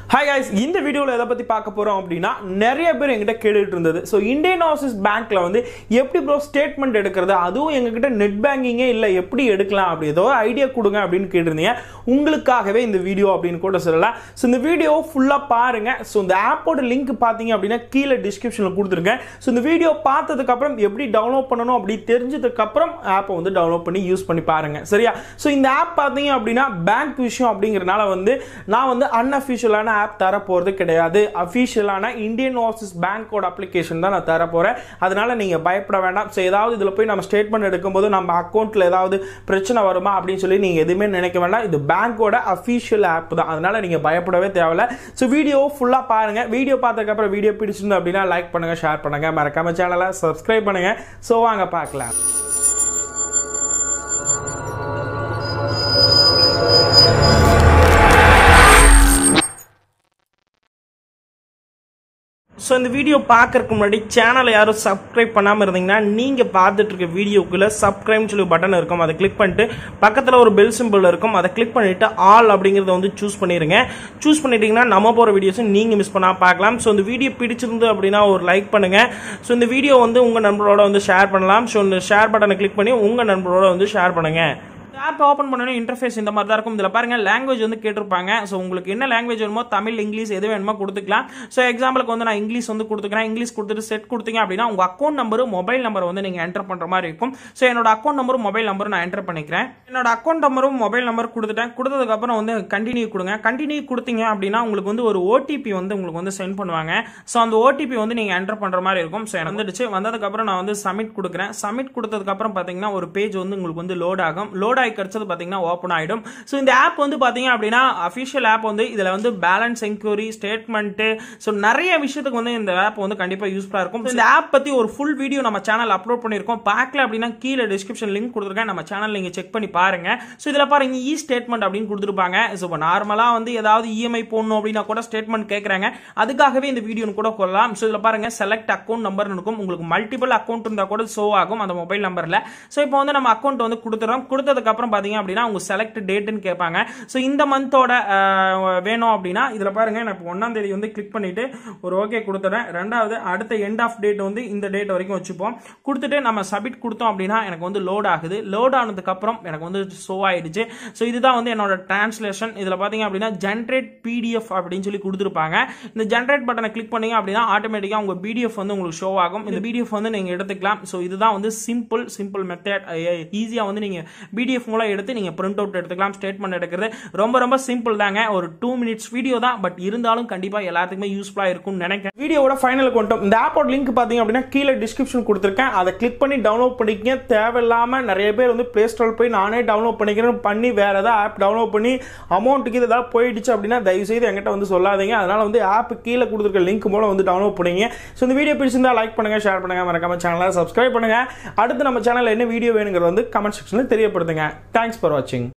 hi guys இந்த வீடியோவில் எதை பற்றி பார்க்க போகிறோம் அப்படின்னா நிறைய பேர் எங்கிட்ட கேட்டுட்டு இருந்தது ஸோ இந்தியன் ஓவர்சீஸ் பேங்க்கில் வந்து எப்படி ப்ரோ ஸ்டேட்மெண்ட் எடுக்கிறது அதுவும் எங்ககிட்ட நெட் பேங்கிங்கே இல்லை எப்படி எடுக்கலாம் அப்படி ஏதோ ஐடியா கொடுங்க அப்படின்னு கேட்டிருந்தீங்க உங்களுக்காகவே இந்த வீடியோ அப்படின்னு கூட சொல்லலாம் ஸோ இந்த வீடியோ ஃபுல்லாக பாருங்கள் ஸோ இந்த ஆப்போட லிங்க் பார்த்தீங்க அப்படின்னா கீழே டிஸ்கிரிப்ஷனில் கொடுத்துருக்கேன் ஸோ இந்த வீடியோ பார்த்ததுக்கப்புறம் எப்படி டவுன்லோட் பண்ணணும் அப்படி தெரிஞ்சதுக்கப்புறம் ஆப்பை வந்து டவுன்லோட் பண்ணி யூஸ் பண்ணி பாருங்கள் சரியா ஸோ இந்த ஆப் பார்த்தீங்க அப்படின்னா பேங்க் விஷயம் அப்படிங்கிறனால வந்து நான் வந்து அன்அஃபிஷியலான ஆப் தர போகிறது கிடையாது அஃபிஷியலான இந்தியன் ஓவர்சீஸ் பேங்க்கோட அப்ளிகேஷன் தான் நான் தர போகிறேன் அதனால நீங்கள் பயப்பட வேண்டாம் ஸோ ஏதாவது இதில் போய் நம்ம ஸ்டேட்மெண்ட் எடுக்கும்போது நம்ம அக்கௌண்ட்டில் ஏதாவது பிரச்சனை வருமா அப்படின்னு சொல்லி நீங்கள் எதுவுமே நினைக்க வேண்டாம் இது பேங்க்கோட அஃபிஷியல் ஆப் தான் அதனால நீங்கள் பயப்படவே தேவையில்ல ஸோ வீடியோ ஃபுல்லாக பாருங்கள் வீடியோ பார்த்ததுக்கப்புறம் வீடியோ பிடிச்சிருந்து அப்படின்னா லைக் பண்ணுங்கள் ஷேர் பண்ணுங்கள் மறக்காம சேனலை சப்ஸ்கிரைப் பண்ணுங்கள் ஸோ வாங்க பார்க்கலாம் ஸோ இந்த வீடியோ பார்க்கறதுக்கு முன்னாடி சேனலை யாரும் சப்ஸ்கிரைப் பண்ணாமல் இருந்தீங்கன்னா நீங்கள் பார்த்துட்டு இருக்க வீடியோக்குள்ளே சப்ஸ்கிரைப்னு சொல்லி பட்டன் இருக்கும் அதை கிளிக் பண்ணிட்டு பக்கத்தில் ஒரு பெல் சிம்பிள் இருக்கும் அதை கிளிக் பண்ணிவிட்டு ஆல் அப்படிங்கிறத வந்து சூஸ் பண்ணிடுங்க சூஸ் பண்ணிட்டீங்கன்னா நம்ம போகிற வீடியோஸும் நீங்கள் மிஸ் பண்ணாமல் பார்க்கலாம் ஸோ இந்த வீடியோ பிடிச்சிருந்து அப்படின்னா ஒரு லைக் பண்ணுங்கள் ஸோ இந்த வீடியோ வந்து உங்கள் நண்பரோட வந்து ஷேர் பண்ணலாம் ஸோ இந்த ஷேர் பட்டனை கிளிக் பண்ணி உங்கள் நண்பரோட வந்து ஷேர் பண்ணுங்கள் ஆப் ஓப்பன் பண்ணணும் இன்டர்ஃபேஸ் இந்த மாதிரி தான் இருக்கும் இதில் பாருங்க லாங்குவேஜ் வந்து கேட்டிருப்பாங்க ஸோ உங்களுக்கு என்ன லாங்குவேஜ் வேணுமோ தமிழ் இங்கிலீஷ் எது வேணுமோ கொடுத்துக்கலாம் ஸோ எக்ஸாம்பிளுக்கு வந்து நான் இங்கிலீஷ் வந்து கொடுத்துக்கிறேன் இங்கிலீஷ் கொடுத்துட்டு செட் கொடுத்தீங்க அப்படின்னா உங்கள் அக்கௌண்ட் நம்பர் மொபைல் நம்பர் வந்து நீங்கள் என்டர் பண்ணுற மாதிரி இருக்கும் ஸோ என்னோட அக்கௌண்ட் நம்பரும் மொபைல் நம்பரும் நான் என்டர் பண்ணிக்கிறேன் என்னோட அக்கௌண்ட் நம்பரும் மொபைல் நம்பர் கொடுத்துட்டேன் கொடுத்ததுக்கப்புறம் வந்து கண்டினியூ கொடுங்க கண்டினியூ கொடுத்தீங்க அப்படின்னா உங்களுக்கு வந்து ஒரு ஓடிபி வந்து உங்களுக்கு வந்து சென்ட் பண்ணுவாங்க ஸோ அந்த ஓடிபி வந்து நீங்கள் என்டர் பண்ணுற மாதிரி இருக்கும் ஸோ எனக்கு வந்துடுச்சு வந்ததுக்கப்புறம் நான் வந்து சப்மிட் கொடுக்குறேன் சப்மிட் கொடுத்ததுக்கப்புறம் பார்த்தீங்கன்னா ஒரு பேஜ் வந்து உங்களுக்கு வந்து லோட் ஆகும் லோட் ஆகி கிடச்சது பார்த்தீங்கன்னா ஓப்பன் ஆகிடும் ஸோ இந்த ஆப் வந்து பார்த்தீங்க அப்படின்னா அஃபிஷியல் ஆப் வந்து இதில் வந்து பேலன்ஸ் என்கொயரி ஸ்டேட்மெண்ட்டு ஸோ நிறைய விஷயத்துக்கு வந்து இந்த ஆப் வந்து கண்டிப்பாக யூஸ்ஃபுல்லாக இருக்கும் இந்த ஆப் பற்றி ஒரு ஃபுல் வீடியோ நம்ம சேனல் அப்லோட் பண்ணியிருக்கோம் பார்க்கல அப்படின்னா கீழே டிஸ்கிரிப்ஷன் லிங்க் கொடுத்துருக்கேன் நம்ம சேனல் நீங்கள் செக் பண்ணி பாருங்க ஸோ இதில் பாருங்க இ ஸ்டேட்மெண்ட் அப்படின்னு கொடுத்துருப்பாங்க ஸோ இப்போ நார்மலாக வந்து ஏதாவது இஎம்ஐ போடணும் அப்படின்னா கூட ஸ்டேட்மெண்ட் கேட்குறாங்க அதுக்காகவே இந்த வீடியோன்னு கூட கொள்ளலாம் ஸோ இதில் பாருங்க செலக்ட் அக்கௌண்ட் நம்பர் இருக்கும் உங்களுக்கு மல்டிபிள் அக்கௌண்ட் இருந்தால் கூட ஷோ ஆகும் அந்த மொபைல் நம்பரில் ஸோ இப்போ வந்து நம்ம அக்கௌண்ட் வந்து கொடுத்துறோம் கொடுத்ததுக்கப்புறம் பார்த்தீங்க அப்படின்னா அவங்க செலக்ட் டேட்டுன்னு கேட்பாங்க ஸோ இந்த மந்தோட வேணும் அப்படின்னா இதில் பாருங்க நான் இப்போ ஒன்றாம் தேதி வந்து கிளிக் பண்ணிட்டு ஒரு ஓகே கொடுத்துறேன் ரெண்டாவது அடுத்த எண்ட் ஆஃப் டேட் வந்து இந்த டேட் வரைக்கும் வச்சுப்போம் கொடுத்துட்டு நம்ம சப்மிட் கொடுத்தோம் அப்படின்னா எனக்கு வந்து லோட் ஆகுது லோட் ஆனதுக்கப்புறம் எனக்கு வந்து ஷோ ஆயிடுச்சு ஸோ இதுதான் வந்து என்னோட டிரான்ஸ்லேஷன் இதில் பார்த்தீங்க அப்படின்னா ஜென்ரேட் பிடிஎஃப் அப்படின்னு சொல்லி கொடுத்துருப்பாங்க இந்த ஜென்ரேட் பட்டனை கிளிக் பண்ணீங்க அப்படின்னா ஆட்டோமேட்டிக்காக உங்கள் பிடிஎஃப் வந்து உங்களுக்கு ஷோ ஆகும் இந்த பிடிஎஃப் வந்து நீங்கள் எடுத்துக்கலாம் ஸோ இதுதான் வந்து சிம்பிள் சிம்பிள் மெத்தட் ஈஸியாக வந்து நீங்கள் பிடிஎஃப் மூலம் எடுத்து நீங்கள் பிரிண்ட் அவுட் எடுத்துக்கலாம் ஸ்டேட்மெண்ட் எடுக்கிறது ரொம்ப ரொம்ப சிம்பிள் தாங்க ஒரு டூ மினிட்ஸ் வீடியோ தான் பட் இருந்தாலும் கண்டிப்பாக எல்லாத்துக்குமே யூஸ்ஃபுல்லாக இருக்கும்னு நினைக்கிறேன் வீடியோட ஃபைனல் கொண்டோம் இந்த ஆப்போட லிங்க் பார்த்தீங்க அப்படின்னா கீழே டிஸ்கிரிப்ஷன் கொடுத்துருக்கேன் அதை கிளிக் பண்ணி டவுன்லோட் பண்ணிக்கங்க தேவையில்லாமல் நிறைய பேர் வந்து ப்ளே ஸ்டோர் போய் நானே டவுன்லோட் பண்ணிக்கிறேன் பண்ணி வேற ஏதாவது ஆப் டவுன்லோட் பண்ணி அமௌண்ட்டுக்கு இது ஏதாவது போயிடுச்சு அப்படின்னா தயவுசெய்து என்கிட்ட வந்து சொல்லாதீங்க அதனால வந்து ஆப் கீழே கொடுத்துருக்க லிங்க் மூலம் வந்து டவுன்லோட் பண்ணிங்க ஸோ இந்த வீடியோ பிடிச்சிருந்தா லைக் பண்ணுங்க ஷேர் பண்ணுங்க மறக்காம சேனலை சப்ஸ்கிரைப் பண்ணுங்க அடுத்து நம்ம சேனலில் என்ன வீடியோ வேணுங்கிறது வந்து கமெண்ட் செக்ஷனில் தெரியப்படுத்துங்க தேங்க்ஸ் ஃபார் வாட்சிங்